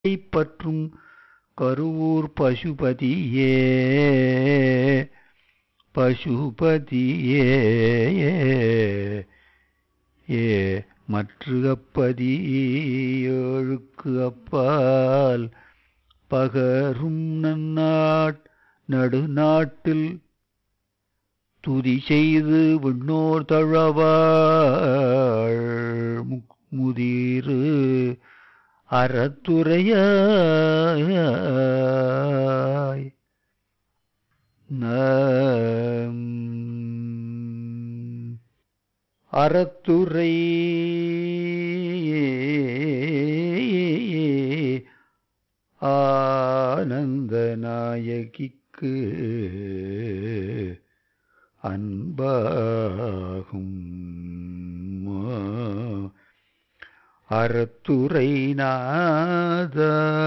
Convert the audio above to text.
பற்றும் கருவூர் பசுபதியே பசுபதியே ஏ மற்று அப்பதி ஏழுக்கு அப்பால் பகரும் நன்னாட் நடுநாட்டில் துதி செய்து விண்ணோர் தழவாள் முக்- முதிரு அறத்துறையாய் நம் அறத்துறை ஆனந்த நாயகிக்கு அன்பாகும் அறத்துறை நாத